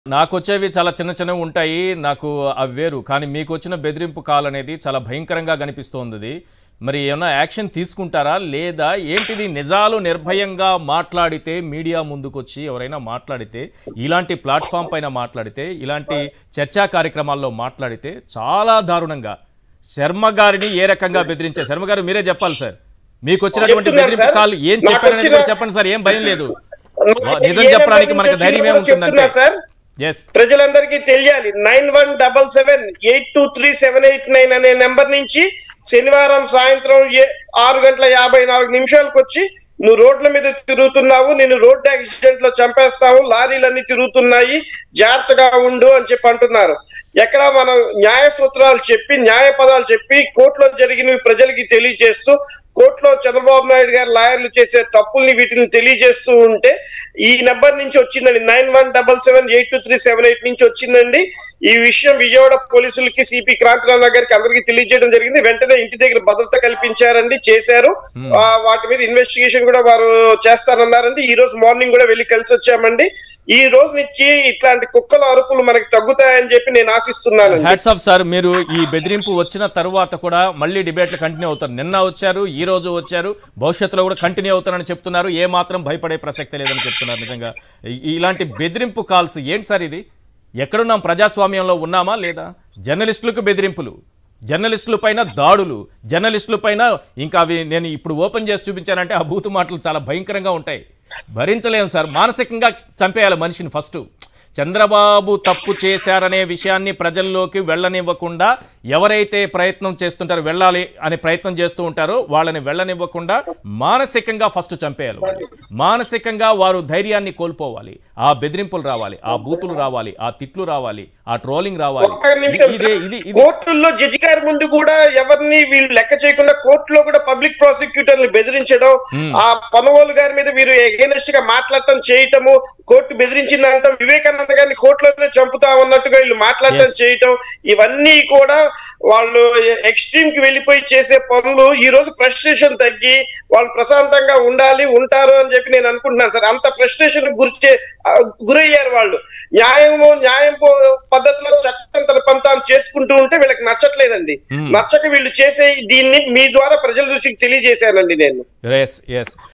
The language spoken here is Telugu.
నాకు వచ్చేవి చాలా చిన్న చిన్నవి ఉంటాయి నాకు అవి వేరు కానీ మీకు వచ్చిన బెదిరింపు కాల్ అనేది చాలా భయంకరంగా కనిపిస్తోంది ఇది. మరి ఏమైనా యాక్షన్ తీసుకుంటారా లేదా ఏంటిది నిజాలు నిర్భయంగా మాట్లాడితే మీడియా ముందుకొచ్చి ఎవరైనా మాట్లాడితే ఇలాంటి ప్లాట్ఫామ్ పైన మాట్లాడితే ఇలాంటి చర్చా కార్యక్రమాల్లో మాట్లాడితే చాలా దారుణంగా శర్మ గారిని ఏ రకంగా బెదిరించారు శర్మ గారు మీరే చెప్పాలి సార్ మీకు వచ్చినటువంటి చెప్తున్నాను బెదిరింపు సార్. కాల్ ఏం నాకు చెప్పారనేది వచ్చిన- కూడా చెప్పండి సార్ ఏం భయం లేదు నాకు నిజం ఏ చెప్పడానికి నెంబర్ మనకు నుంచి ధైర్యం వచ్చిందో ఏముంటుందంటే చెప్తున్నా సార్ ఎస్ ప్రజలందరికీ తెలియాలి nine one double seven eight two three seven eight nine అనే నెంబర్ నుంచి శనివారం సాయంత్రం ఏ- ఆరు గంటల యాభై నాలుగు నిమిషాలకు వచ్చి నువ్వు రోడ్ల మీద తిరుగుతున్నావు నేను రోడ్ యాక్సిడెంట్ లో చంపేస్తావు లారీలన్నీ తిరుగుతున్నాయి జాగ్రత్తగా ఉండు అని చెప్పి అంటున్నారు ఎక్కడ మనం న్యాయ సూత్రాలు చెప్పి న్యాయ పదాలు చెప్పి కోర్టులో జరిగినవి ప్రజలకి తెలియజేస్తూ కోర్టులో చంద్రబాబు నాయుడు గారు లాయర్లు చేసే తప్పుల్ని వీటిని తెలియజేస్తూ ఉంటే ఈ నెంబర్ నుంచి వచ్చిందండి nine one double seven eight two three seven eight నుంచి వచ్చిందండి ఈ విషయం విజయవాడ పోలీసులకి సిపి క్రాంతిరావు గారికి అందరికీ తెలియజేయడం జరిగింది వెంటనే ఇంటి దగ్గర భద్రత కల్పించారండి చేశారు ఆ, వాటి మీద ఇన్వెస్టిగేషన్ కూడా వారు చేస్తారన్నారండి ఈ రోజు మార్నింగ్ కూడా వెళ్ళి కలిసి వచ్చామండి ఈ రోజు నుంచి ఇట్లాంటి కుక్కల అరుపులు మనకి తగ్గుతాయని చెప్పి నేను ఆశిస్తున్నానండి హ్యాట్స్ ఆఫ్ సార్ మీరు ఈ బెదిరింపు వచ్చిన తరువాత కూడా మళ్ళీ డిబేట్లు కంటిన్యూ అవుతారు నిన్న వచ్చారు ఈ రోజు వచ్చారు భవిష్యత్తులో కూడా కంటిన్యూ అవుతారని చెప్తున్నారు ఏ మాత్రం భయపడే ప్రసక్తి లేదని చెప్తున్నారు నిజంగా ఈ- ఇలాంటి బెదిరింపు కాల్స్ ఏంటి సార్ ఇది ఎక్కడున్నాం ప్రజాస్వామ్యంలో ఉన్నామా లేదా జర్నలిస్టులకు బెదిరింపులు జర్నలిస్టుల పైన దాడులు జర్నలిస్టుల పైన ఇంకా అవి నేను ఇప్పుడు ఓపెన్ చేసి చూపించానంటే ఆ బూతు మాటలు చాలా భయంకరంగా ఉంటాయి భరించలేము సార్ మానసికంగా చంపేయాలి మనిషిని ఫస్ట్ చంద్రబాబు తప్పు చేశారనే విషయాన్ని ప్రజల్లోకి వెళ్ళనివ్వకుండా ఎవరైతే ప్రయత్నం చేస్తుంటారో వెళ్ళాలి అనే ప్రయత్నం చేస్తూ ఉంటారో వాళ్ళని వెళ్ళనివ్వకుండా మానసికంగా ఫస్ట్ చంపేయాలి వాళ్ళు. మానసికంగా వారు ధైర్యాన్ని కోల్పోవాలి ఆ బెదిరింపులు రావాలి ఆ బూతులు రావాలి ఆ తిట్లు రావాలి ఆ ట్రోలింగ్ రావాలి ఒక్క నిమిషం ఇదే ఇది ఇది కోర్టుల్లో జడ్జి గారి ముందు కూడా ఎవరిని వీళ్ళు లెక్క చేయకుండా కోర్టులో కూడా పబ్లిక్ ప్రాసిక్యూటర్ని బెదిరించడం ఆ పనవోలు గారి మీద వీరు ఎగెనెస్ట్ గా మాట్లాడటం చేయటము కోర్టు బెదిరించింది అంటాం వివేకానంద గారిని కోర్టులోనే చంపుతా ఉన్నట్టుగా వీళ్ళు మాట్లాడటం Yes. చేయటం ఇవన్నీ కూడా వాళ్ళు ఎక్స్ట్రీమ్ కి వెళ్ళిపోయి చేసే పనులు ఈ రోజు ఫ్రస్ట్రేషన్ తగ్గి వాళ్ళు ప్రశాంతంగా ఉండాలి ఉంటారు అని చెప్పి నేను అనుకుంటున్నాను సార్ అంత ఫ్రస్ట్రేషన్ గురి చే- ఆ, గురయ్యారు వాళ్ళు న్యాయము న్యాయం పో- పద్ధతిలో చట్టం తన పని తాను చేసుకుంటూ ఉంటే వీళ్ళకి నచ్చట్లేదండి నచ్చక వీళ్ళు చేసే దీన్ని మీ ద్వారా ప్రజల దృష్టికి తెలియజేశానండి నేను ఎస్ ఎస్